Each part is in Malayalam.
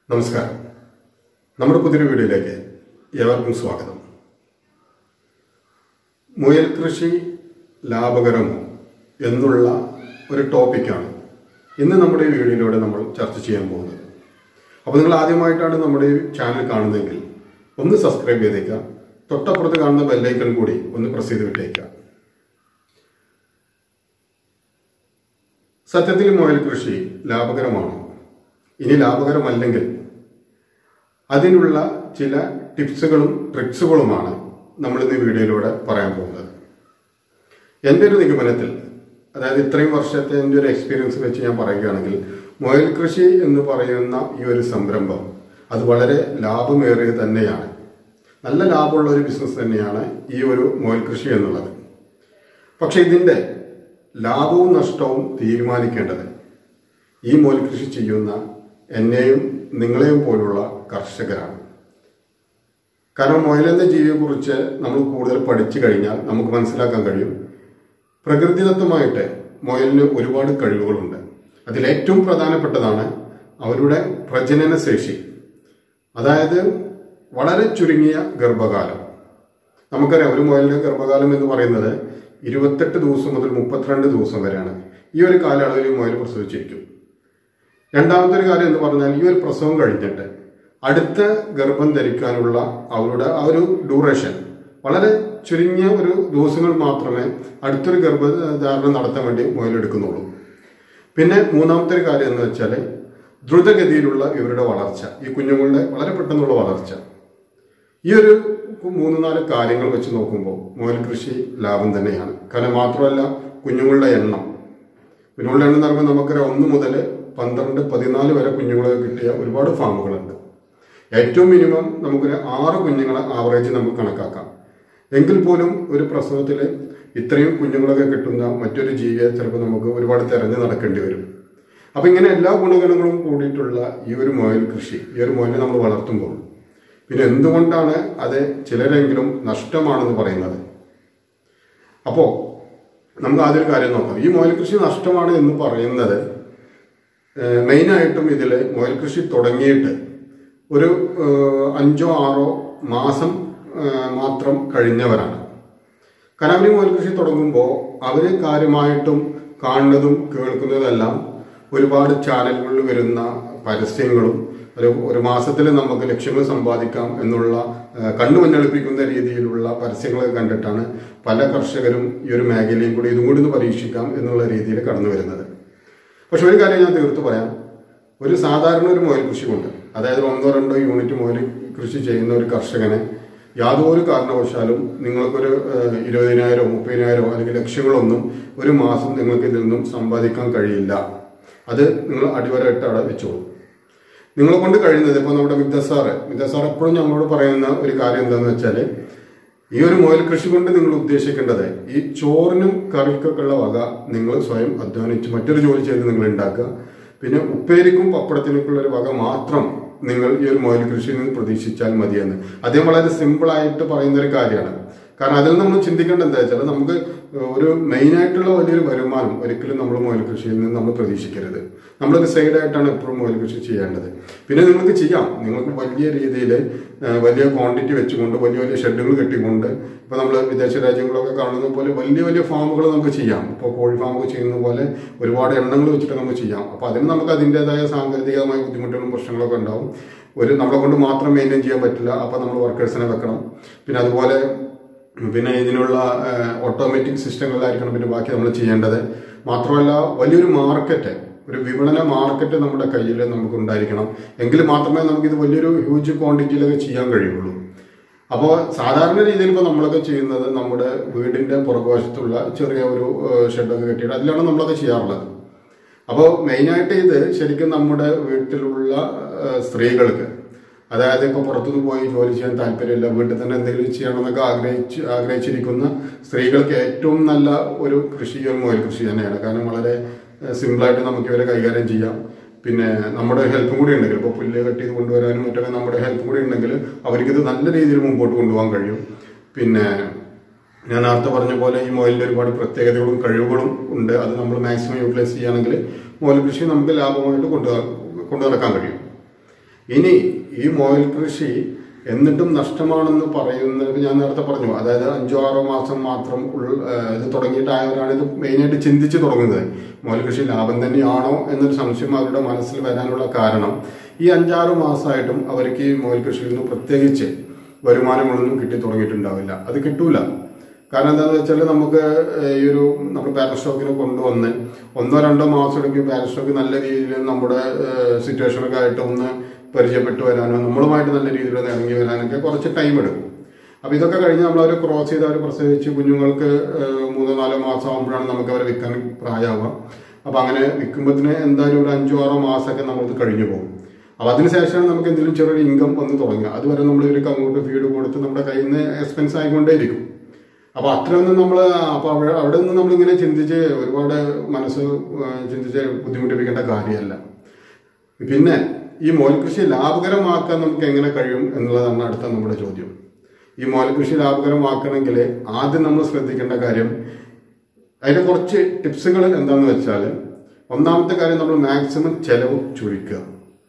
നമസ്കാരം നമ്മുടെ പുതിയൊരു വീഡിയോയിലേക്ക് ഏവർക്കും സ്വാഗതം മുയൽ കൃഷി ലാഭകരമോ എന്നുള്ള ഒരു ടോപ്പിക്കാണ് ഇന്ന് നമ്മുടെ ഈ വീഡിയോയിലൂടെ നമ്മൾ ചർച്ച ചെയ്യാൻ പോകുന്നത് അപ്പോൾ നിങ്ങൾ ആദ്യമായിട്ടാണ് നമ്മുടെ ഈ ചാനൽ കാണുന്നതെങ്കിൽ ഒന്ന് സബ്സ്ക്രൈബ് ചെയ്തേക്കുക തൊട്ടപ്പുറത്ത് കാണുന്ന ബെല്ലൈക്കൺ കൂടി ഒന്ന് പ്രസ് ചെയ്ത് വിട്ടേക്കുക സത്യത്തിൽ മുയൽ കൃഷി ലാഭകരമാണോ ഇനി ലാഭകരമല്ലെങ്കിൽ അതിനുള്ള ചില ടിപ്സുകളും ട്രിക്സുകളുമാണ് നമ്മൾ ഇന്ന് ഈ വീഡിയോയിലൂടെ പറയാൻ പോകുന്നത് എൻ്റെ ഒരു നിഗമനത്തിൽ അതായത് ഇത്രയും വർഷത്തെ എൻ്റെ ഒരു എക്സ്പീരിയൻസ് വെച്ച് ഞാൻ പറയുകയാണെങ്കിൽ മുയൽ കൃഷി എന്ന് പറയുന്ന ഈ ഒരു സംരംഭം അത് വളരെ ലാഭമേറിയത് തന്നെയാണ് നല്ല ലാഭമുള്ള ഒരു ബിസിനസ് തന്നെയാണ് ഈ ഒരു മുയൽ കൃഷി എന്നുള്ളത് പക്ഷെ ഇതിൻ്റെ ലാഭവും നഷ്ടവും തീരുമാനിക്കേണ്ടത് ഈ മുയൽ കൃഷി ചെയ്യുന്ന എന്നെയും നിങ്ങളെയും പോലുള്ള കർഷകരാണ് കാരണം മുയലെന്ന ജീവിയെക്കുറിച്ച് നമ്മൾ കൂടുതൽ പഠിച്ചു കഴിഞ്ഞാൽ നമുക്ക് മനസ്സിലാക്കാൻ കഴിയും പ്രകൃതിദത്തമായിട്ട് മുയലിന് ഒരുപാട് കഴിവുകളുണ്ട് അതിൽ ഏറ്റവും പ്രധാനപ്പെട്ടതാണ് അവരുടെ പ്രജനന ശേഷി അതായത് വളരെ ചുരുങ്ങിയ ഗർഭകാലം നമുക്കറിയാം ഒരു മുയലിന്റെ ഗർഭകാലം എന്ന് പറയുന്നത് ഇരുപത്തെട്ട് ദിവസം മുതൽ മുപ്പത്തിരണ്ട് ദിവസം വരെയാണ് ഈ ഒരു കാലയളവിൽ മുയൽ പ്രസവിച്ചിരിക്കും രണ്ടാമത്തെ ഒരു കാര്യം എന്ന് പറഞ്ഞാൽ ഈ ഒരു പ്രസവം കഴിഞ്ഞിട്ട് അടുത്ത ഗർഭം ധരിക്കാനുള്ള അവരുടെ ആ ഒരു ഡ്യൂറേഷൻ വളരെ ചുരുങ്ങിയ ഒരു ദിവസങ്ങൾ മാത്രമേ അടുത്തൊരു ഗർഭധാരണം നടത്താൻ വേണ്ടി മുയലെടുക്കുന്നുള്ളൂ പിന്നെ മൂന്നാമത്തെ ഒരു കാര്യം എന്ന് വെച്ചാൽ ദ്രുതഗതിയിലുള്ള ഇവരുടെ വളർച്ച ഈ കുഞ്ഞുങ്ങളുടെ വളരെ പെട്ടെന്നുള്ള വളർച്ച ഈ ഒരു മൂന്ന് നാല് കാര്യങ്ങൾ വെച്ച് നോക്കുമ്പോൾ മുയൽ കൃഷി ലാഭം തന്നെയാണ് കാരണം മാത്രമല്ല കുഞ്ഞുങ്ങളുടെ എണ്ണം കുഞ്ഞുങ്ങളുടെ എണ്ണം എന്ന് പറയുമ്പോൾ നമുക്കറിയാം ഒന്ന് മുതൽ പന്ത്രണ്ട് പതിനാല് വരെ കുഞ്ഞുങ്ങളെ കിട്ടിയ ഒരുപാട് ഫാമുകളുണ്ട് ഏറ്റവും മിനിമം നമുക്കൊരു ആറ് കുഞ്ഞുങ്ങളെ ആവറേജ് നമുക്ക് കണക്കാക്കാം എങ്കിൽ പോലും ഒരു പ്രസവത്തിൽ ഇത്രയും കുഞ്ഞുങ്ങളൊക്കെ കിട്ടുന്ന മറ്റൊരു ജീവിയെ ചിലപ്പോൾ നമുക്ക് ഒരുപാട് തിരഞ്ഞു നടക്കേണ്ടി വരും അപ്പം ഇങ്ങനെ എല്ലാ ഗുണഗണങ്ങളും കൂടിയിട്ടുള്ള ഈ ഒരു മുയൽ കൃഷി ഈ ഒരു മുയലിനെ നമ്മൾ വളർത്തുമ്പോൾ പിന്നെ എന്തുകൊണ്ടാണ് അത് ചിലരെങ്കിലും നഷ്ടമാണെന്ന് പറയുന്നത് അപ്പോൾ നമുക്ക് ആദ്യം ഒരു കാര്യം നോക്കാം ഈ മുയൽ കൃഷി നഷ്ടമാണ് എന്ന് പറയുന്നത് ഏഹ് മെയിനായിട്ടും ഇതിൽ മുയൽ കൃഷി തുടങ്ങിയിട്ട് ഒരു ഏഹ് അഞ്ചോ ആറോ മാസം ഏഹ് മാത്രം കഴിഞ്ഞവരാണ് കനാമി മുയൽ കൃഷി തുടങ്ങുമ്പോൾ അവർ കാര്യമായിട്ടും കാണുന്നതും കേൾക്കുന്നതെല്ലാം ഒരുപാട് ചാനലുകളിൽ വരുന്ന പരസ്യങ്ങളും ഒരു ഒരു മാസത്തിൽ നമുക്ക് ലക്ഷ്യങ്ങൾ സമ്പാദിക്കാം എന്നുള്ള ഏഹ് കണ്ണു മഞ്ഞളിപ്പിക്കുന്ന രീതിയിലുള്ള പരസ്യങ്ങളൊക്കെ കണ്ടിട്ടാണ് പല കർഷകരും ഈ ഒരു മേഖലയും കൂടി ഇതും കൂടി ഒന്ന് പരീക്ഷിക്കാം എന്നുള്ള രീതിയിൽ കടന്നു വരുന്നത് പക്ഷെ ഒരു കാര്യം ഞാൻ തീർത്തു പറയാം ഒരു സാധാരണ ഒരു മുയൽ കൃഷി കൊണ്ട് അതായത് ഒന്നോ രണ്ടോ യൂണിറ്റ് മുയൽ കൃഷി ചെയ്യുന്ന ഒരു കർഷകനെ യാതൊരു കാരണവശാലും നിങ്ങൾക്കൊരു ഏഹ്, ഇരുപതിനായിരോ മുപ്പതിനായിരോ അല്ലെങ്കിൽ ലക്ഷങ്ങളൊന്നും ഒരു മാസം നിങ്ങൾക്ക് ഇതിൽ നിന്നും സമ്പാദിക്കാൻ കഴിയില്ല അത് നിങ്ങൾ അടിവരയിട്ട് അവിടെ വെച്ചോളൂ നിങ്ങളെ കൊണ്ട് കഴിയുന്നത് ഇപ്പോൾ നമ്മുടെ മിദ്ദ സാറ് മിദ്ദ സാർ എപ്പോഴും ഞങ്ങളോട് പറയുന്ന ഒരു കാര്യം എന്താണെന്ന് വെച്ചാൽ ഈ ഒരു മുയൽ കൃഷി കൊണ്ട് നിങ്ങൾ ഉദ്ദേശിക്കേണ്ടത് ഈ ചോറിനും കറിക്കൊക്കെ ഉള്ള വക നിങ്ങൾ സ്വയം അധ്വാനിച്ച് മറ്റൊരു ജോലി ചെയ്ത് നിങ്ങൾ ഉണ്ടാക്കുക പിന്നെ ഉപ്പേരിക്കും പപ്പടത്തിനൊക്കെയുള്ള ഒരു വക മാത്രം നിങ്ങൾ ഈ ഒരു മുയൽ കൃഷിയിൽ നിന്ന് പ്രതീക്ഷിച്ചാൽ മതിയെന്ന് അദ്ദേഹം വളരെ സിമ്പിൾ ആയിട്ട് പറയുന്ന ഒരു കാര്യമാണ് കാരണം അതിൽ നമ്മൾ ചിന്തിക്കേണ്ടത് എന്താ വെച്ചാൽ നമുക്ക് ഒരു മെയിൻ ആയിട്ടുള്ള വലിയൊരു വരുമാനം ഒരിക്കലും നമ്മൾ മുയൽ കൃഷിയിൽ നിന്ന് നമ്മൾ പ്രതീക്ഷിക്കരുത് നമ്മളൊരു സൈഡായിട്ടാണ് എപ്പോഴും മുയൽ കൃഷി ചെയ്യേണ്ടത് പിന്നെ നിങ്ങൾക്ക് ചെയ്യാം നിങ്ങൾക്ക് വലിയ രീതിയിൽ വലിയ ക്വാണ്ടിറ്റി വെച്ചുകൊണ്ട് വലിയ വലിയ ഷെഡുകൾ കെട്ടിക്കൊണ്ട് ഇപ്പോൾ നമ്മൾ വിദേശ രാജ്യങ്ങളൊക്കെ കാണുന്ന പോലെ വലിയ വലിയ ഫാമുകൾ നമുക്ക് ചെയ്യാം ഇപ്പോൾ കോഴി ഫാമൊക്കെ ചെയ്യുന്ന പോലെ ഒരുപാട് എണ്ണങ്ങൾ വെച്ചിട്ട് നമുക്ക് ചെയ്യാം അപ്പോൾ അതിന് നമുക്ക് അതിൻ്റെതായ സാങ്കേതികമായ ബുദ്ധിമുട്ടുകളും പ്രശ്നങ്ങളൊക്കെ ഉണ്ടാവും ഒരു നമ്മളെ കൊണ്ട് മാത്രം മെയിൻറ്റെയിൻ ചെയ്യാൻ പറ്റില്ല അപ്പോൾ നമ്മൾ വർക്കേഴ്സിനെ വെക്കണം പിന്നെ അതുപോലെ പിന്നെ ഇതിനുള്ള ഓട്ടോമാറ്റിക് സിസ്റ്റങ്ങളിലായിരിക്കണം പിന്നെ ബാക്കി നമ്മൾ ചെയ്യേണ്ടത് മാത്രമല്ല വലിയൊരു മാർക്കറ്റ് ഒരു വിപണന മാർക്കറ്റ് നമ്മുടെ കയ്യിൽ നമുക്ക് ഉണ്ടായിരിക്കണം എങ്കിൽ മാത്രമേ നമുക്കിത് വലിയൊരു ഹ്യൂജ് ക്വാണ്ടിറ്റിയിലൊക്കെ ചെയ്യാൻ കഴിയുള്ളൂ അപ്പോൾ സാധാരണ രീതിയിൽ ഇപ്പോൾ നമ്മളൊക്കെ ചെയ്യുന്നത് നമ്മുടെ വീടിന്റെ പുറകുവശത്തുള്ള ചെറിയ ഒരു ഷെഡൊക്കെ കെട്ടിയിട്ട് അതിലാണ് നമ്മളൊക്കെ ചെയ്യാറുള്ളത് അപ്പോൾ മെയിനായിട്ട് ഇത് ശരിക്കും നമ്മുടെ വീട്ടിലുള്ള ഏഹ്, സ്ത്രീകൾക്ക് അതായത് ഇപ്പോൾ പുറത്തുനിന്ന് പോയി ജോലി ചെയ്യാൻ താല്പര്യമില്ല വീട്ടിൽ തന്നെ എന്തെങ്കിലും ചെയ്യണമെന്നൊക്കെ ആഗ്രഹിച്ച് ആഗ്രഹിച്ചിരിക്കുന്ന സ്ത്രീകൾക്ക് ഏറ്റവും നല്ല ഒരു കൃഷി ഒരു മുയൽ കൃഷി തന്നെയാണ് കാരണം വളരെ ഏഹ്, സിമ്പിളായിട്ട് നമുക്ക് ഇവരെ കൈകാര്യം ചെയ്യാം പിന്നെ നമ്മുടെ ഹെൽപ്പും കൂടി ഉണ്ടെങ്കിൽ ഇപ്പോൾ പുല്ല് കട്ട് ചെയ്ത് കൊണ്ടുവരാനും മറ്റൊക്കെ നമ്മുടെ ഹെൽപ്പും കൂടി ഉണ്ടെങ്കിൽ അവർക്കിത് നല്ല രീതിയിൽ മുമ്പോട്ട് കൊണ്ടുപോകാൻ കഴിയും പിന്നെ ഞാൻ നേരത്തെ പറഞ്ഞ പോലെ ഈ മുയലിന്റെ ഒരുപാട് പ്രത്യേകതകളും കഴിവുകളും ഉണ്ട് അത് നമ്മൾ മാക്സിമം യൂട്ടിലൈസ് ചെയ്യുകയാണെങ്കിൽ മുയൽ കൃഷി നമുക്ക് ലാഭമായിട്ട് കൊണ്ടു കൊണ്ടു നടക്കാൻ കഴിയും ഇനി ഈ മോയിൽ കൃഷി എന്നിട്ടും നഷ്ടമാണെന്ന് പറയുന്നത് ഞാൻ നേരത്തെ പറഞ്ഞു അതായത് അഞ്ചോ ആറോ മാസം മാത്രം ഉൾ ഏഹ് ഇത് തുടങ്ങിയിട്ടായവരാണ് ഇത് മെയിനായിട്ട് ചിന്തിച്ച് തുടങ്ങുന്നത് മോയിൽ കൃഷി ലാഭം തന്നെയാണോ എന്നൊരു സംശയം അവരുടെ മനസ്സിൽ വരാനുള്ള കാരണം ഈ അഞ്ചാറ് മാസമായിട്ടും അവർക്ക് ഈ മോയിൽ കൃഷിയിൽ നിന്ന് പ്രത്യേകിച്ച് വരുമാനങ്ങളൊന്നും കിട്ടി തുടങ്ങിയിട്ടുണ്ടാവില്ല അത് കിട്ടൂല കാരണം എന്താണെന്ന് വെച്ചാൽ നമുക്ക് ഏഹ് ഈ ഒരു നമ്മൾ പാരസ്റ്റോക്കിനെ കൊണ്ടുവന്ന് ഒന്നോ രണ്ടോ മാസം എടുക്കും പാരസ്റ്റോക്ക് നല്ല രീതിയിൽ നമ്മുടെ സിറ്റുവേഷനൊക്കെ ആയിട്ട് ഒന്ന് പരിചയപ്പെട്ട് വരാനോ നമ്മളുമായിട്ട് നല്ല രീതിയിൽ ഒന്ന് ഇറങ്ങി വരാനൊക്കെ കുറച്ച് ടൈം എടുക്കും അപ്പോൾ ഇതൊക്കെ കഴിഞ്ഞ് നമ്മൾ അവർ ക്രോസ് ചെയ്ത് അവർ പ്രസവിച്ച് കുഞ്ഞുങ്ങൾക്ക് ഏഹ് മൂന്നോ നാലോ മാസം ആകുമ്പോഴാണ് നമുക്ക് അവരെ വിൽക്കാൻ പ്രായമാവുക അപ്പോൾ അങ്ങനെ വിൽക്കുമ്പോഴത്തിന് എന്തായാലും ഒരു അഞ്ചോ ആറോ മാസമൊക്കെ നമ്മൾക്ക് കഴിഞ്ഞു പോകും അപ്പോൾ അതിനുശേഷമാണ് നമുക്ക് എന്തെങ്കിലും ചെറിയൊരു ഇൻകം വന്ന് തുടങ്ങുക അതുവരെ നമ്മൾ ഒരു കങ്ങോട്ട് ഫീഡ് കൊടുത്ത് നമ്മുടെ കയ്യിൽ നിന്ന് എക്സ്പെൻസ് ആയിക്കൊണ്ടേയിരിക്കും അപ്പൊ അത്രയൊന്നും നമ്മൾ അപ്പൊ അവിടെ അവിടെ നിന്ന് നമ്മളിങ്ങനെ ചിന്തിച്ച് ഒരുപാട് മനസ്സ് ആ, ചിന്തിച്ച് ബുദ്ധിമുട്ടിപ്പിക്കേണ്ട കാര്യമല്ല പിന്നെ ഈ മോൽ കൃഷി ലാഭകരമാക്കാൻ നമുക്ക് എങ്ങനെ കഴിയും എന്നുള്ളതാണ് അടുത്ത നമ്മുടെ ചോദ്യം ഈ മോൽ കൃഷി ലാഭകരമാക്കണമെങ്കിൽ ആദ്യം നമ്മൾ ശ്രദ്ധിക്കേണ്ട കാര്യം അതിന്റെ കുറച്ച് ടിപ്സുകൾ എന്താണെന്ന് വെച്ചാൽ ഒന്നാമത്തെ കാര്യം നമ്മൾ മാക്സിമം ചെലവ് ചുരുക്കുക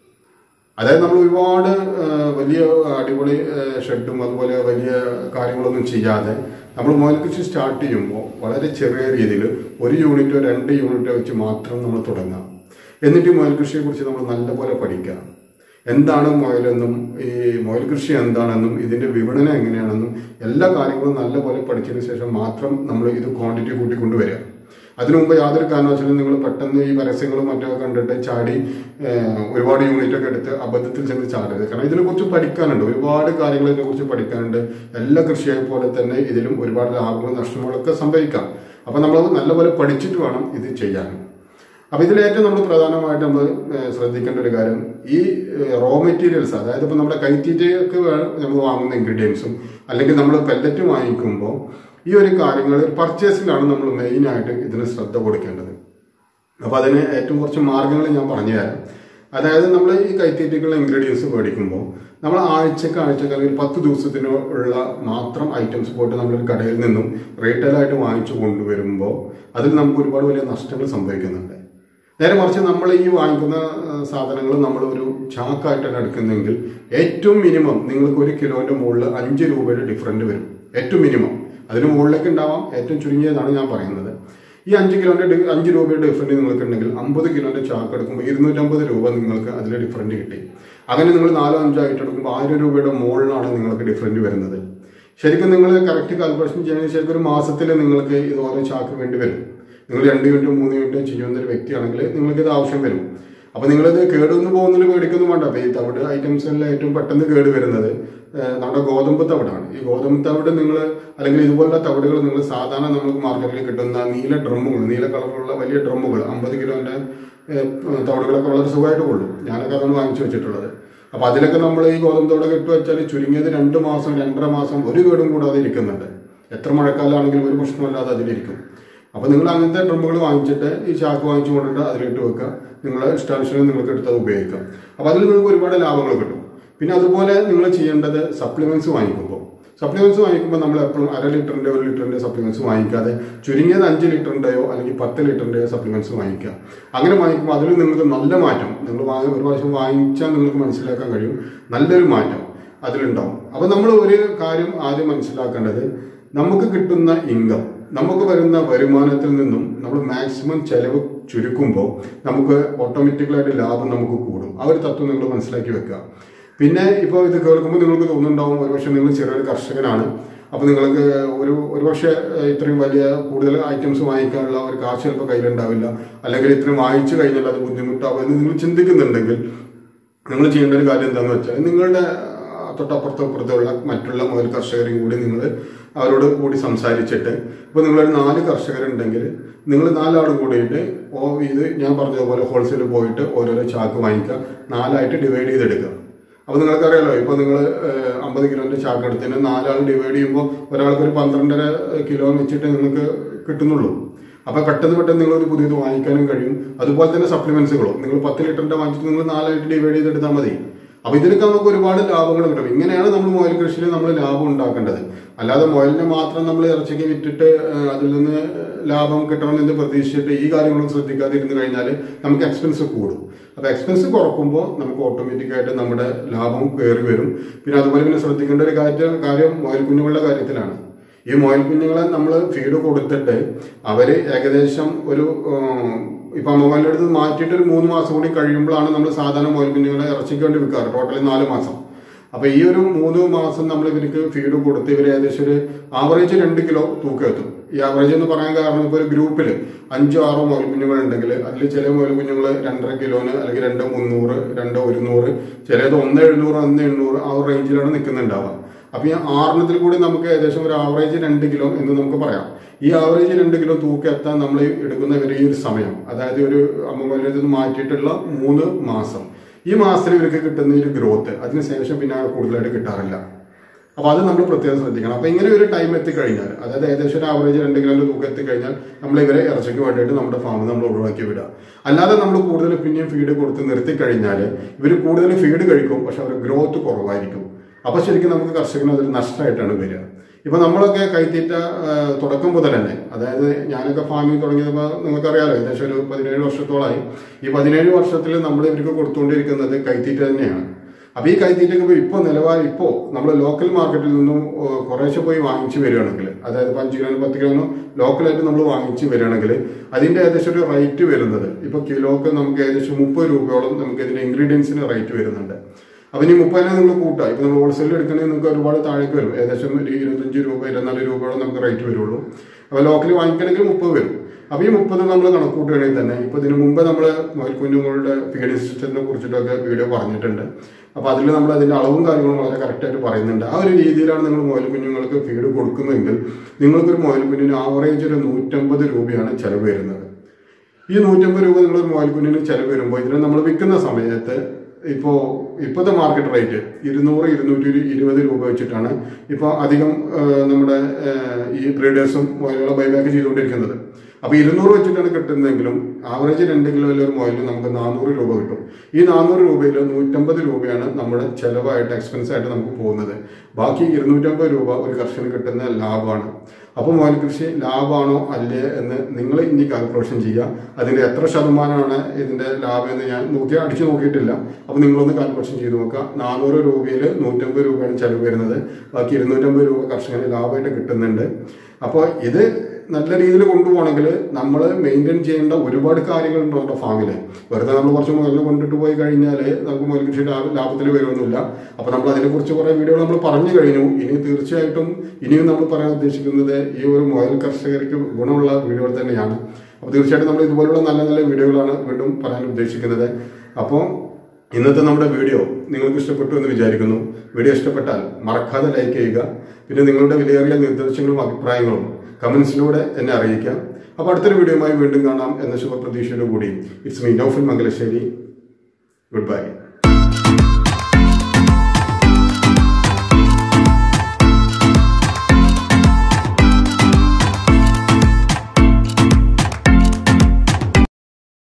അതായത് നമ്മൾ ഒരുപാട് ആ, വലിയ അടിപൊളി ആ, ഷെഡും അതുപോലെ വലിയ കാര്യങ്ങളൊന്നും ചെയ്യാതെ നമ്മൾ മുയൽ കൃഷി സ്റ്റാർട്ട് ചെയ്യുമ്പോൾ വളരെ ചെറിയ രീതിയിൽ ഒരു യൂണിറ്റോ രണ്ട് യൂണിറ്റോ വെച്ച് മാത്രം നമ്മൾ തുടങ്ങാം എന്നിട്ട് ഈ മുയൽ കൃഷിയെ കുറിച്ച് നമ്മൾ നല്ലപോലെ പഠിക്കുക എന്താണ് മുയലെന്നും ഈ മുയൽ കൃഷി എന്താണെന്നും ഇതിന്റെ വിപണനം എങ്ങനെയാണെന്നും എല്ലാ കാര്യങ്ങളും നല്ലപോലെ പഠിച്ചതിന് ശേഷം മാത്രം നമ്മൾ ഇത് ക്വാണ്ടിറ്റി കൂട്ടി കൊണ്ടുവരിക അതിനു മുമ്പ് യാതൊരു കാരണവശാലും നിങ്ങൾ പെട്ടെന്ന് ഈ പരസ്യങ്ങളും മറ്റൊക്കെ കണ്ടിട്ട് ചാടി ഏഹ്, ഒരുപാട് യൂണിറ്റ് ഒക്കെ എടുത്ത് അബദ്ധത്തിൽ ചെന്ന് ചാടരുത് കാരണം ഇതിനെക്കുറിച്ച് പഠിക്കാനുണ്ട് ഒരുപാട് കാര്യങ്ങൾ ഇതിനെക്കുറിച്ച് പഠിക്കാനുണ്ട് എല്ലാ കൃഷിയെ പോലെ തന്നെ ഇതിലും ഒരുപാട് ലാഭങ്ങളും നഷ്ടങ്ങളൊക്കെ സംഭവിക്കാം അപ്പൊ നമ്മൾ നല്ലപോലെ പഠിച്ചിട്ട് വേണം ഇത് ചെയ്യാൻ അപ്പൊ ഇതിലേറ്റവും നമ്മൾ പ്രധാനമായിട്ട് നമ്മൾ ഏഹ്, ശ്രദ്ധിക്കേണ്ട ഒരു കാര്യം ഈ റോ മെറ്റീരിയൽസ് അതായത് ഇപ്പൊ നമ്മുടെ കൈത്തീറ്റയൊക്കെ നമ്മൾ വാങ്ങുന്ന ഇൻഗ്രീഡിയൻസും അല്ലെങ്കിൽ നമ്മൾ പെല്ലറ്റ് വാങ്ങിക്കുമ്പോൾ ഈ ഒരു കാര്യങ്ങൾ പർച്ചേസിലാണ് നമ്മൾ മെയിൻ ആയിട്ട് ഇതിന് ശ്രദ്ധ കൊടുക്കേണ്ടത് അപ്പൊ അതിന് ഏറ്റവും കുറച്ച് മാർഗങ്ങൾ ഞാൻ പറഞ്ഞു തരാം അതായത് നമ്മൾ ഈ കൈത്തീറ്റക്കുള്ള ഇൻഗ്രീഡിയൻസ് മേടിക്കുമ്പോൾ നമ്മൾ ആഴ്ചക്ക് ആഴ്ചക്ക് അല്ലെങ്കിൽ പത്ത് ദിവസത്തിന് ഉള്ള മാത്രം ഐറ്റംസ് പോയിട്ട് നമ്മളൊരു കടയിൽ നിന്നും റീറ്റെയിലായിട്ട് വാങ്ങിച്ചു കൊണ്ടുവരുമ്പോൾ അതിൽ നമുക്ക് ഒരുപാട് വലിയ നഷ്ടങ്ങൾ സംഭവിക്കുന്നുണ്ട് നേരെ മറിച്ച് നമ്മൾ ഈ വാങ്ങിക്കുന്ന സാധനങ്ങൾ നമ്മൾ ഒരു ചാക്കായിട്ടാണ് എടുക്കുന്നെങ്കിൽ ഏറ്റവും മിനിമം നിങ്ങൾക്ക് ഒരു കിലോന്റെ മുകളിൽ അഞ്ച് രൂപയുടെ ഡിഫറൻറ്റ് വരും ഏറ്റവും മിനിമം അതിന് മുകളിലേക്ക് ഉണ്ടാവാം ഏറ്റവും ചുരുങ്ങിയതാണ് ഞാൻ പറയുന്നത് ഈ അഞ്ച് കിലോന്റെ ഡി- അഞ്ച് രൂപയുടെ ഡിഫറൻറ്റ് നിങ്ങൾക്ക് ഉണ്ടെങ്കിൽ അമ്പത് കിലോന്റെ ചാക്ക് എടുക്കുമ്പോൾ ഇരുന്നൂറ്റമ്പത് രൂപ നിങ്ങൾക്ക് അതിൽ ഡിഫറൻറ്റ് കിട്ടി അങ്ങനെ നിങ്ങൾ നാലോ അഞ്ചോ ആയിട്ട് എടുക്കുമ്പോൾ ആയിരം രൂപയുടെ മുകളിലാണ് നിങ്ങൾക്ക് ഡിഫറൻറ്റ് വരുന്നത് ശരിക്കും നിങ്ങൾ കറക്റ്റ് കാൽക്കുലേഷൻ ചെയ്യുന്നത് ശരിക്കും ഒരു മാസത്തിൽ നിങ്ങൾക്ക് ഇത് ഓരോ ചാക്ക് വേണ്ടി വരും നിങ്ങൾ രണ്ട് യൂണിറ്റ് മൂന്ന് യൂണിറ്റ് ചെയ്യുന്ന ഒരു വ്യക്തിയാണെങ്കിൽ നിങ്ങൾക്ക് ഇത് ആവശ്യം വരും അപ്പൊ നിങ്ങളിത് കേടൊന്നു പോകുന്നതിൽ പേടിക്കൊന്നും വേണ്ട അപ്പൊ ഈ തവിട് ഐറ്റംസ് എല്ലാം ഏറ്റവും പെട്ടെന്ന് കേട് വരുന്നത് ഏഹ്, നമ്മുടെ ഗോതമ്പ് തവിടാണ് ഈ ഗോതമ്പ് തവിട് നിങ്ങൾ അല്ലെങ്കിൽ ഇതുപോലുള്ള തവിടുകൾ നിങ്ങൾ സാധാരണ നമുക്ക് മാർക്കറ്റിൽ കിട്ടുന്ന നീല ഡ്രമ്മുകൾ നീല കളറുള്ള വലിയ ഡ്രമ്മുകൾ അമ്പത് കിലോന്റെ ഏഹ്, തവിടുകളൊക്കെ വളരെ സുഖമായിട്ട് കൊള്ളും ഞാനൊക്കെ അതാണ് വാങ്ങിച്ചു വെച്ചിട്ടുള്ളത് അപ്പൊ അതിലൊക്കെ നമ്മൾ ഈ ഗോതമ്പ് തവിടൊക്കെ ഇട്ട് വെച്ചാൽ ചുരുങ്ങിയത് രണ്ട് മാസം രണ്ടര മാസം ഒരു കേടും കൂടാതെ ഇരിക്കുന്നുണ്ട് എത്ര മഴക്കാലമാണെങ്കിലും ഒരു പ്രശ്നമല്ലാതെ അതിലിരിക്കും അപ്പൊ നിങ്ങൾ അങ്ങനത്തെ ഡ്രമ്മുകൾ വാങ്ങിച്ചിട്ട് ഈ ചാക്ക് വാങ്ങിച്ചു കൊണ്ടിട്ട് അതിലിട്ട് വെക്കുക നിങ്ങളെ ഇഷ്ടാനുസരണം നിങ്ങൾക്ക് എടുത്ത് അത് ഉപയോഗിക്കാം അപ്പൊ അതിൽ നിങ്ങൾക്ക് ഒരുപാട് ലാഭങ്ങൾ കിട്ടും പിന്നെ അതുപോലെ നിങ്ങൾ ചെയ്യേണ്ടത് സപ്ലിമെന്റ്സ് വാങ്ങിക്കുമ്പോൾ സപ്ലിമെന്റ്സ് വാങ്ങിക്കുമ്പോൾ നമ്മൾ എപ്പോഴും അര ലിറ്ററിന്റെ ഒരു ലിറ്ററിന്റെ സപ്ലിമെന്റ്സ് വാങ്ങിക്കാതെ ചുരുങ്ങിയത് അഞ്ച് ലിറ്ററിന്റെയോ അല്ലെങ്കിൽ പത്ത് ലിറ്ററിന്റെയോ സപ്ലിമെന്റ്സ് വാങ്ങിക്കുക അങ്ങനെ വാങ്ങിക്കുമ്പോൾ അതിൽ നിങ്ങൾക്ക് നല്ല മാറ്റം നിങ്ങൾ വാങ്ങി ഒരു പ്രാവശ്യം വാങ്ങിച്ചാൽ നിങ്ങൾക്ക് മനസ്സിലാക്കാൻ കഴിയും നല്ലൊരു മാറ്റം അതിലുണ്ടാവും അപ്പൊ നമ്മൾ ഒരു കാര്യം ആദ്യം മനസ്സിലാക്കേണ്ടത് നമുക്ക് കിട്ടുന്ന ഇൻകം നമുക്ക് വരുന്ന വരുമാനത്തിൽ നിന്നും നമ്മൾ മാക്സിമം ചെലവ് ചുരുക്കുമ്പോൾ നമുക്ക് ഓട്ടോമാറ്റിക്കലായിട്ട് ലാഭം നമുക്ക് കൂടും ആ ഒരു തത്വം നിങ്ങൾ മനസ്സിലാക്കി വെക്കുക പിന്നെ ഇപ്പോൾ ഇത് കേൾക്കുമ്പോൾ നിങ്ങൾക്ക് തോന്നുന്നുണ്ടാവും ഒരുപക്ഷെ നിങ്ങൾ ചെറിയൊരു കർഷകനാണ് അപ്പോൾ നിങ്ങൾക്ക് ഒരു ഒരുപക്ഷെ ഏഹ്, ഇത്രയും വലിയ കൂടുതൽ ഐറ്റംസ് വാങ്ങിക്കാനുള്ള ഒരു കാശ് ചിലപ്പോൾ കയ്യിലുണ്ടാവില്ല അല്ലെങ്കിൽ ഇത്രയും വാങ്ങിച്ചു കഴിഞ്ഞാൽ അത് ബുദ്ധിമുട്ടാവും എന്ന് നിങ്ങൾ ചിന്തിക്കുന്നുണ്ടെങ്കിൽ നിങ്ങൾ ചെയ്യേണ്ട ഒരു കാര്യം എന്താണെന്ന് വെച്ചാൽ നിങ്ങളുടെ ആ, തൊട്ടപ്പുറത്തോ അപ്പുറത്തുള്ള മറ്റുള്ള മുതൽ കർഷകരെയും കൂടി നിങ്ങൾ അവരോട് കൂടി സംസാരിച്ചിട്ട് ഇപ്പോൾ നിങ്ങളൊരു നാല് കർഷകരുണ്ടെങ്കിൽ നിങ്ങൾ നാലാളും കൂടിയിട്ട് ഓ ഇത് ഞാൻ പറഞ്ഞതുപോലെ ഹോൾസെയിൽ പോയിട്ട് ഓരോരോ ചാക്ക് വാങ്ങിക്കുക നാലായിട്ട് ഡിവൈഡ് ചെയ്തെടുക്കുക അപ്പോൾ നിങ്ങൾക്കറിയാലോ ഇപ്പോൾ നിങ്ങൾ അമ്പത് കിലോന്റെ ചാക്ക് എടുത്തതിന് നാലാൾ ഡിവൈഡ് ചെയ്യുമ്പോൾ ഒരാൾക്ക് ഒരു പന്ത്രണ്ടര കിലോ വെച്ചിട്ട് നിങ്ങൾക്ക് കിട്ടുന്നുള്ളൂ അപ്പൊ പെട്ടെന്ന് പെട്ടെന്ന് നിങ്ങൾ ഒരു പുതിയത് വാങ്ങിക്കാനും കഴിയും അതുപോലെ തന്നെ സപ്ലിമെന്റ്സുകളും നിങ്ങൾ പത്ത് ലിറ്ററിന്റെ വാങ്ങിച്ചിട്ട് നിങ്ങൾ നാലായിട്ട് ഡിവൈഡ് ചെയ്തെടുത്താൽ മതി അപ്പൊ ഇതിനൊക്കെ നമുക്ക് ഒരുപാട് ലാഭങ്ങൾ കിട്ടും ഇങ്ങനെയാണ് നമ്മൾ മുയൽ കൃഷിയിൽ നമ്മൾ ലാഭം ഉണ്ടാക്കേണ്ടത് അല്ലാതെ മുയലിനെ മാത്രം നമ്മൾ ഇറച്ചിക്ക് വിറ്റിട്ട് ആ, അതിൽ നിന്ന് ലാഭം കിട്ടണമെന്ന് പ്രതീക്ഷിച്ചിട്ട് ഈ കാര്യങ്ങളൊന്നും ശ്രദ്ധിക്കാതെ ഇരുന്ന് കഴിഞ്ഞാൽ നമുക്ക് എക്സ്പെൻസ് കൂടും അപ്പൊ എക്സ്പെൻസ് കുറക്കുമ്പോൾ നമുക്ക് ഓട്ടോമാറ്റിക് ആയിട്ട് നമ്മുടെ ലാഭം കയറി വരും പിന്നെ അതുപോലെ പിന്നെ ശ്രദ്ധിക്കേണ്ട ഒരു കാര്യം കാര്യം മുയൽ കുഞ്ഞുങ്ങളുടെ കാര്യത്തിലാണ് ഈ മുയൽ കുഞ്ഞുങ്ങളെ നമ്മൾ ഫീഡ് കൊടുത്തിട്ട് അവര് ഏകദേശം ഒരു ഉം, ഇപ്പൊ അമ്മമാരുടെ അടുത്ത് മാറ്റിയിട്ട് ഒരു മൂന്ന് മാസം കൂടി കഴിയുമ്പോഴാണ് നമ്മൾ സാധാരണ മുയൽ കുഞ്ഞുങ്ങളെ ഇറച്ചിക്ക് വേണ്ടി വിൽക്കാറ് ടോട്ടലി നാല് മാസം അപ്പൊ ഈ ഒരു മൂന്ന് മാസം നമ്മൾ ഇവർക്ക് ഫീഡ് കൊടുത്ത് ഇവർ ഏകദേശം ഒരു ആവറേജ് രണ്ട് കിലോ തൂക്കം എത്തും ഈ ആവറേജ് എന്ന് പറയാൻ കാരണം ഇപ്പോൾ ഒരു ഗ്രൂപ്പിൽ അഞ്ചോ ആറോ മുയൽ കുഞ്ഞുങ്ങൾ ഉണ്ടെങ്കിൽ അതിൽ ചില മുയൽ കുഞ്ഞുങ്ങൾ രണ്ടര കിലോന് അല്ലെങ്കിൽ രണ്ട് മുന്നൂറ് രണ്ട് ഒരുന്നൂറ് ചിലത് ഒന്ന് എഴുന്നൂറ് ഒന്ന് എണ്ണൂറ് ആ ഒരു റേഞ്ചിലാണ് നിൽക്കുന്നുണ്ടാവുക അപ്പൊ ഈ ആറെണ്ണത്തിൽ കൂടി നമുക്ക് ഏകദേശം ഒരു ആവറേജ് രണ്ട് കിലോ എന്ന് നമുക്ക് പറയാം ഈ ആവറേജ് രണ്ട് കിലോ തൂക്കം എത്താൻ നമ്മൾ എടുക്കുന്ന ഒരു ഈ ഒരു സമയം അതായത് ഒരു അമ്മമാരിൽ നിന്ന് മാറ്റിയിട്ടുള്ള മൂന്ന് മാസം ഈ മാസത്തിൽ ഇവർക്ക് കിട്ടുന്ന ഒരു ഗ്രോത്ത് അതിനുശേഷം പിന്നെ കൂടുതലായിട്ട് കിട്ടാറില്ല അപ്പൊ അത് നമ്മൾ പ്രത്യേകം ശ്രദ്ധിക്കണം അപ്പൊ ഇങ്ങനെ ഒരു ടൈം എത്തിക്കഴിഞ്ഞാൽ അതായത് ഏകദേശം ഒരു ആവറേജ് രണ്ട് കിലോന്റെ തൂക്കം എത്തിക്കഴിഞ്ഞാൽ നമ്മൾ ഇവരെ ഇറച്ചിക്ക് വേണ്ടിയിട്ട് നമ്മുടെ ഫാമിൽ നമ്മൾ ഒഴിവാക്കി വിടുക അല്ലാതെ നമ്മൾ കൂടുതൽ പിന്നെയും ഫീഡ് കൊടുത്ത് നിർത്തി കഴിഞ്ഞാൽ ഇവർ കൂടുതൽ ഫീഡ് കഴിക്കും പക്ഷെ അവരുടെ ഗ്രോത്ത് കുറവായിരിക്കും അപ്പൊ ശരിക്കും നമുക്ക് കർഷകന് അതൊരു നഷ്ടമായിട്ടാണ് വരിക ഇപ്പൊ നമ്മളൊക്കെ കൈത്തീറ്റ ആ, തുടക്കം മുതൽ തന്നെ അതായത് ഞാനൊക്കെ ഫാമിംഗ് തുടങ്ങിയപ്പോൾ നിങ്ങൾക്കറിയാലോ ഏകദേശം ഒരു പതിനേഴ് വർഷത്തോളായി ഈ പതിനേഴ് വർഷത്തിൽ നമ്മൾ ഇവർക്ക് കൊടുത്തുകൊണ്ടിരിക്കുന്നത് കൈത്തീറ്റ തന്നെയാണ് അപ്പൊ ഈ കൈത്തീറ്റൊക്കെ ഇപ്പൊ നിലവാരം ഇപ്പോ നമ്മൾ ലോക്കൽ മാർക്കറ്റിൽ നിന്നും ഓ, കുറേശ്ശെ പോയി വാങ്ങിച്ചു വരികയാണെങ്കിൽ അതായത് ഇപ്പൊ അഞ്ച് കിലോ പത്ത് കിലോ ലോക്കലായിട്ട് നമ്മൾ വാങ്ങിച്ചു വരികയാണെങ്കിൽ അതിന്റെ ഏകദേശം ഒരു റേറ്റ് വരുന്നത് ഇപ്പൊ കിലോക്ക് നമുക്ക് ഏകദേശം മുപ്പത് രൂപയോളം നമുക്ക് ഇതിന്റെ ഇൻഗ്രീഡിയൻസിന് റേറ്റ് വരുന്നുണ്ട് അപ്പൊ ഇനി മുപ്പതിനെ നിങ്ങൾ കൂട്ടുക ഇപ്പൊ നമ്മൾ ഹോൾസെയിൽ എടുക്കണമെങ്കിൽ നിങ്ങൾക്ക് ഒരുപാട് താഴേക്ക് വരും ഏകദേശം ഒരു ഇരുപത്തഞ്ച് രൂപ ഇരുപത്തിനാല് രൂപയോളം നമുക്ക് റേറ്റ് വരുള്ളൂ അപ്പൊ ലോക്കൽ വാങ്ങിക്കണമെങ്കിൽ മുപ്പത് വരും അപ്പൊ ഈ മുപ്പത് നമ്മൾ കണക്കൂട്ടുകയാണെങ്കിൽ തന്നെ ഇപ്പൊ ഇതിനു മുമ്പ് നമ്മൾ മുയൽ കുഞ്ഞുങ്ങളുടെ ഫീഡിംഗ് സിസ്റ്റത്തിനെ കുറിച്ചിട്ടൊക്കെ വീഡിയോ പറഞ്ഞിട്ടുണ്ട് അപ്പൊ അതിൽ നമ്മൾ അതിന്റെ അളവും കാര്യങ്ങളും വളരെ കറക്റ്റായിട്ട് പറയുന്നുണ്ട് ആ ഒരു രീതിയിലാണ് നിങ്ങൾ മുയൽ കുഞ്ഞുങ്ങൾക്ക് ഫീഡ് കൊടുക്കുന്നതെങ്കിൽ നിങ്ങൾക്കൊരു മുയൽ കുഞ്ഞിന് ആവറേജ് ഒരു നൂറ്റമ്പത് രൂപയാണ് ചെലവ് വരുന്നത് ഈ നൂറ്റമ്പത് രൂപ നിങ്ങൾ ഒരു മുയൽ കുഞ്ഞിന് ചെലവ് വരുമ്പോൾ ഇതിനെ നമ്മൾ വിൽക്കുന്ന സമയത്ത് ഇപ്പോൾ ഇപ്പോഴത്തെ മാർക്കറ്റ് റേറ്റ് ഇരുന്നൂറ് ഇരുന്നൂറ്റി ഇരുപത് രൂപ വെച്ചിട്ടാണ് ഇപ്പോൾ അധികം ആ, നമ്മുടെ ആ, ഈ ബ്രീഡേഴ്സും മുയലുകളെ ബൈബാക്ക് ചെയ്തുകൊണ്ടിരിക്കുന്നത് അപ്പോൾ ഇരുന്നൂറ് വെച്ചിട്ടാണ് കിട്ടുന്നതെങ്കിലും ആവറേജ് രണ്ട് കിലോയിൽ ഒരു മുയലിന് നമുക്ക് നാനൂറ് രൂപ കിട്ടും ഈ നാനൂറ് രൂപയിൽ നൂറ്റമ്പത് രൂപയാണ് നമ്മുടെ ചെലവായിട്ട് എക്സ്പെൻസ് ആയിട്ട് നമുക്ക് പോകുന്നത് ബാക്കി ഇരുന്നൂറ്റമ്പത് രൂപ ഒരു കർഷകന് കിട്ടുന്ന ലാഭമാണ് അപ്പോൾ മുയൽ കൃഷി ലാഭമാണോ അല്ലേ എന്ന് നിങ്ങൾ ഇനി കാൽക്കുലേഷൻ ചെയ്യുക അതിന്റെ എത്ര ശതമാനമാണ് ഇതിന്റെ ലാഭം എന്ന് ഞാൻ നോക്കി അടിച്ചു നോക്കിയിട്ടില്ല അപ്പോൾ നിങ്ങളൊന്ന് കാൽക്കുലേഷൻ ചെയ്ത് നോക്കുക നാനൂറ് രൂപയിൽ നൂറ്റമ്പത് രൂപയാണ് ചെലവ് വരുന്നത് ബാക്കി ഇരുന്നൂറ്റമ്പത് രൂപ കർഷകന് ലാഭമായിട്ട് കിട്ടുന്നുണ്ട് അപ്പോൾ ഇത് നല്ല രീതിയിൽ കൊണ്ടുപോകണമെങ്കിൽ നമ്മൾ മെയിൻറ്റെയിൻ ചെയ്യേണ്ട ഒരുപാട് കാര്യങ്ങളുണ്ട് നമ്മുടെ ഫാമിൽ വെറുതെ നമ്മൾ കുറച്ച് മുതലിൽ കൊണ്ടിട്ട് പോയി കഴിഞ്ഞാൽ നമുക്ക് മുതൽ കൃഷി ലാഭത്തിൽ വരുമൊന്നുമില്ല അപ്പോൾ നമ്മൾ അതിനെക്കുറിച്ച് കുറേ വീഡിയോകൾ നമ്മൾ പറഞ്ഞു കഴിഞ്ഞു ഇനി തീർച്ചയായിട്ടും ഇനിയും നമ്മൾ പറയാൻ ഉദ്ദേശിക്കുന്നത് ഈ ഒരു മുയൽ കർഷകർക്ക് ഗുണമുള്ള വീഡിയോകൾ തന്നെയാണ് അപ്പോൾ തീർച്ചയായിട്ടും നമ്മൾ ഇതുപോലുള്ള നല്ല നല്ല വീഡിയോകളാണ് വീണ്ടും പറയാൻ ഉദ്ദേശിക്കുന്നത് അപ്പോൾ ഇന്നത്തെ നമ്മുടെ വീഡിയോ നിങ്ങൾക്ക് ഇഷ്ടപ്പെട്ടു എന്ന് വിചാരിക്കുന്നു വീഡിയോ ഇഷ്ടപ്പെട്ടാൽ മറക്കാതെ ലൈക്ക് ചെയ്യുക പിന്നെ നിങ്ങളുടെ വിലയേറിയ നിർദ്ദേശങ്ങളും അഭിപ്രായങ്ങളും കമന്റ്സിലൂടെ എന്നെ അറിയിക്കാം അപ്പോൾ അടുത്തൊരു വീഡിയോയുമായി വീണ്ടും കാണാം എന്ന ശുഭപ്രതീക്ഷയോടുകൂടി it's me Naufil Mangalassery good bye